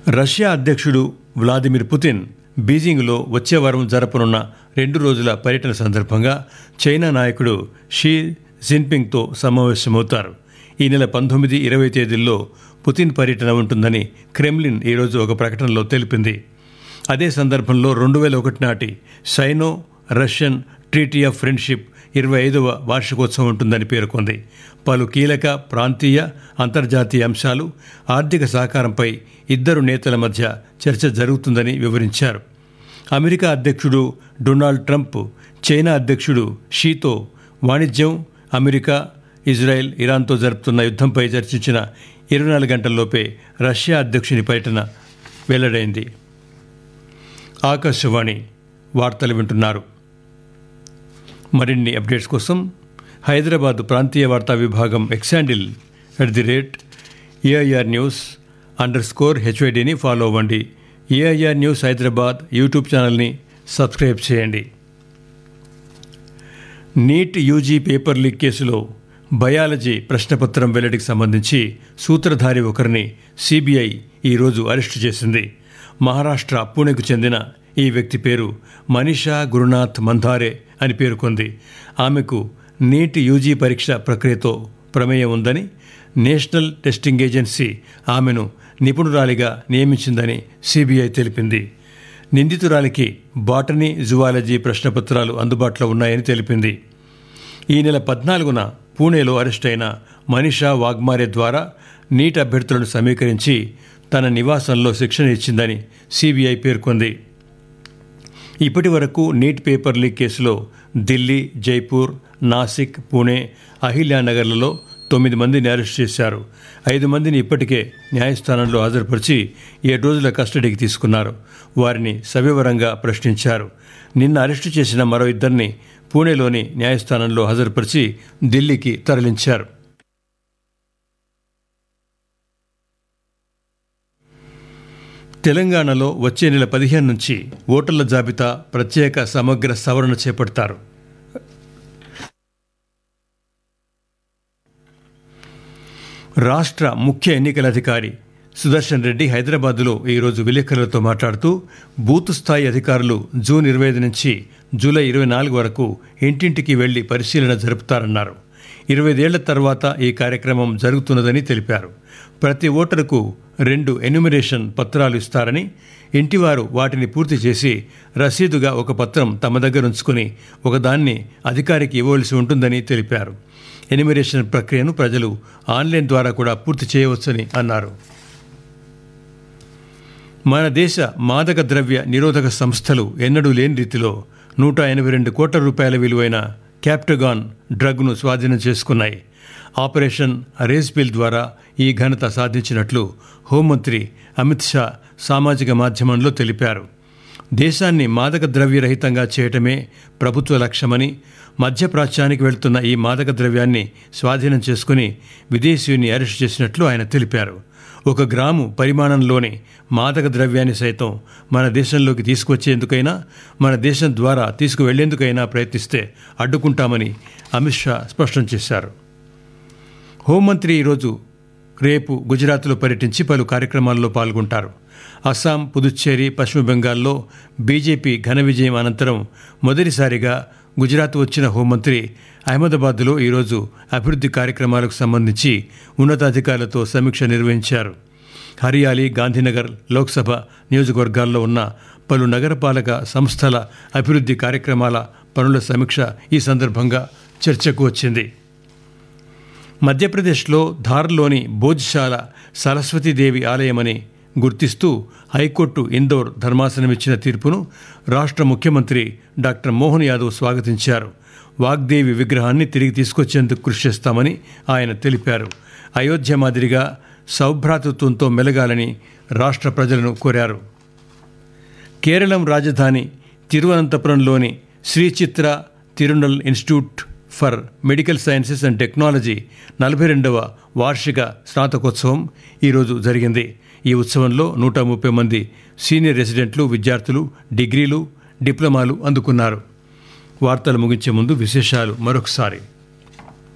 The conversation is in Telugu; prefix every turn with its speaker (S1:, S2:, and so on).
S1: రష్యా అధ్యక్షుడు వ్లాదిమిర్ పుతిన్ బీజింగ్లో వచ్చే వారం జరపనున్న రెండు రోజుల పర్యటన సందర్భంగా చైనా నాయకుడు షీ జిన్పింగ్తో సమావేశమవుతారు ఈ నెల పంతొమ్మిది ఇరవై తేదీల్లో పుతిన్ పర్యటన ఉంటుందని క్రెమ్లిన్ ఈరోజు ఒక ప్రకటనలో తెలిపింది అదే సందర్భంలో రెండు వేల ఒకటి నాటి Sino Russian treaty of friendship ఇరవై ఐదవ వార్షికోత్సవం ఉంటుందని పేర్కొంది పలు కీలక ప్రాంతీయ అంతర్జాతీయ అంశాలు ఆర్థిక సహకారంపై ఇద్దరు నేతల మధ్య చర్చ జరుగుతుందని వివరించారు అమెరికా అధ్యక్షుడు డొనాల్డ్ ట్రంప్ చైనా అధ్యక్షుడు షీతో వాణిజ్యం అమెరికా ఇజ్రాయెల్ ఇరాన్తో జరుపుతున్న యుద్ధంపై చర్చించిన ఇరవై నాలుగు గంటల్లోపే రష్యా అధ్యక్షుని పర్యటన వెల్లడైంది ఆకాశవాణి వార్తలు వింటున్నారు మరిన్ని అప్డేట్స్ కోసం హైదరాబాద్ ప్రాంతీయ వార్తా విభాగం X handle at the rate AIR news underscore హెచ్ఐడిని ఫాలో అవ్వండి ఏఐఆర్ న్యూస్ హైదరాబాద్ యూట్యూబ్ ఛానల్ని సబ్స్క్రైబ్ చేయండి నీట్ యూజీ పేపర్ లీక్ కేసులో బయాలజీ ప్రశ్నపత్రం వెల్లడికి సంబంధించి సూత్రధారి ఒకరిని సిబిఐ ఈరోజు అరెస్టు చేసింది మహారాష్ట్ర పూణెకు చెందిన ఈ వ్యక్తి పేరు మనీషా గురునాథ్ మంధారే అని పేర్కొంది ఆమెకు నీట్ యూజీ పరీక్ష ప్రక్రియతో ప్రమేయం ఉందని నేషనల్ టెస్టింగ్ ఏజెన్సీ ఆమెను నిపుణురాలిగా నియమించిందని సిబిఐ తెలిపింది నిందితురాలికి బాటనీ జువాలజీ ప్రశ్నపత్రాలు అందుబాటులో ఉన్నాయని తెలిపింది ఈ నెల పద్నాలుగున పూణేలో అరెస్ట్ అయిన మనీషా వాగ్మారే ద్వారా నీట్ అభ్యర్థులను సమీకరించి తన నివాసంలో శిక్షణ ఇచ్చిందని సిబిఐ పేర్కొంది ఇప్పటి వరకు నీట్ పేపర్ లీక్ కేసులో ఢిల్లీ జైపూర్ నాసిక్ పూణే అహిల్యానగర్లలో తొమ్మిది మందిని అరెస్ట్ చేశారు ఐదు మందిని ఇప్పటికే న్యాయస్థానంలో హాజరుపరిచి ఏడు రోజుల కస్టడీకి తీసుకున్నారు వారిని సవివరంగా ప్రశ్నించారు నిన్న అరెస్టు చేసిన మరో ఇద్దరిని పూణేలోని న్యాయస్థానంలో హాజరుపరిచి ఢిల్లీకి తరలించారు తెలంగాణలో వచ్చే నెల పదిహేను నుంచి ఓటర్ల జాబితా ప్రత్యేక సమగ్ర సవరణ చేపడతారు రాష్ట్ర ముఖ్య ఎన్నికల అధికారి సుదర్శన్ రెడ్డి హైదరాబాద్లో ఈరోజు విలేకరులతో మాట్లాడుతూ బూత్ స్థాయి అధికారులు జూన్ ఇరవై ఐదు నుంచి జూలై ఇరవై నాలుగు వరకు ఇంటింటికి వెళ్లి పరిశీలన జరుపుతారన్నారు ఇరవై ఐదేళ్ల తర్వాత ఈ కార్యక్రమం జరుగుతున్నదని తెలిపారు ప్రతి ఓటరుకు రెండు ఎన్యుమినేషన్ పత్రాలు ఇస్తారని ఇంటివారు వాటిని పూర్తి చేసి రసీదుగా ఒక పత్రం తమ దగ్గర ఉంచుకుని ఒకదాన్ని అధికారికి ఇవ్వవలసి ఉంటుందని తెలిపారు ఎన్యుమినేషన్ ప్రక్రియను ప్రజలు ఆన్లైన్ ద్వారా కూడా పూర్తి చేయవచ్చని అన్నారు మన దేశ మాదక ద్రవ్య నిరోధక సంస్థలు ఎన్నడూ లేని రీతిలో నూట ఎనభై రెండు కోట్ల రూపాయల విలువైన క్యాప్టగాన్ డ్రగ్ను స్వాధీనం చేసుకున్నాయి ఆపరేషన్ రేస్ బిల్ ద్వారా ఈ ఘనత సాధించినట్లు హోంమంత్రి అమిత్ షా సామాజిక మాధ్యమంలో తెలిపారు దేశాన్ని మాదక ద్రవ్యరహితంగా చేయటమే ప్రభుత్వ లక్ష్యమని మధ్యప్రాచ్యానికి వెళ్తున్న ఈ మాదక ద్రవ్యాన్ని స్వాధీనం చేసుకుని విదేశీయుని అరెస్ట్ చేసినట్లు ఆయన తెలిపారు ఒక గ్రాము పరిమాణంలోని మాదక ద్రవ్యాన్ని సైతం మన దేశంలోకి తీసుకొచ్చేందుకైనా మన దేశం ద్వారా తీసుకువెళ్లేందుకైనా ప్రయత్నిస్తే అడ్డుకుంటామని అమిత్ షా స్పష్టం చేశారు హోంమంత్రి ఈరోజు రేపు గుజరాత్లో పర్యటించి పలు కార్యక్రమాల్లో పాల్గొంటారు అస్సాం పుదుచ్చేరి పశ్చిమ బెంగాల్లో బీజేపీ ఘన విజయం అనంతరం మొదటిసారిగా గుజరాత్ వచ్చిన హోంమంత్రి అహ్మదాబాద్లో ఈరోజు అభివృద్ధి కార్యక్రమాలకు సంబంధించి ఉన్నతాధికారులతో సమీక్ష నిర్వహించారు హరియాలి గాంధీనగర్ లోక్సభ నియోజకవర్గాల్లో ఉన్న పలు నగరపాలక సంస్థల అభివృద్ధి కార్యక్రమాల పనుల సమీక్ష ఈ సందర్భంగా చర్చకు వచ్చింది మధ్యప్రదేశ్లో ధార్లోని భోజ్శాల సరస్వతీదేవి ఆలయమని గుర్తిస్తూ హైకోర్టు ఇందోర్ ధర్మాసనమిచ్చిన తీర్పును రాష్ట్ర ముఖ్యమంత్రి డాక్టర్ మోహన్ యాదవ్ స్వాగతించారు వాగ్దేవి విగ్రహాన్ని తిరిగి తీసుకొచ్చేందుకు కృషి చేస్తామని ఆయన తెలిపారు అయోధ్య మాదిరిగా సౌభ్రాతృత్వంతో మెలగాలని రాష్ట్ర ప్రజలను కోరారు కేరళం రాజధాని తిరువనంతపురంలోని Sree Chitra Tirunal institute for medical sciences and technology నలభై రెండవ వార్షిక స్నాతకోత్సవం ఈరోజు జరిగింది ఈ ఉత్సవంలో నూట ముప్పై మంది సీనియర్ రెసిడెంట్లు విద్యార్థులు డిగ్రీలు డిప్లొమాలు అందుకున్నారు వార్తలు ముగించే ముందు విశేషాలు మరొకసారి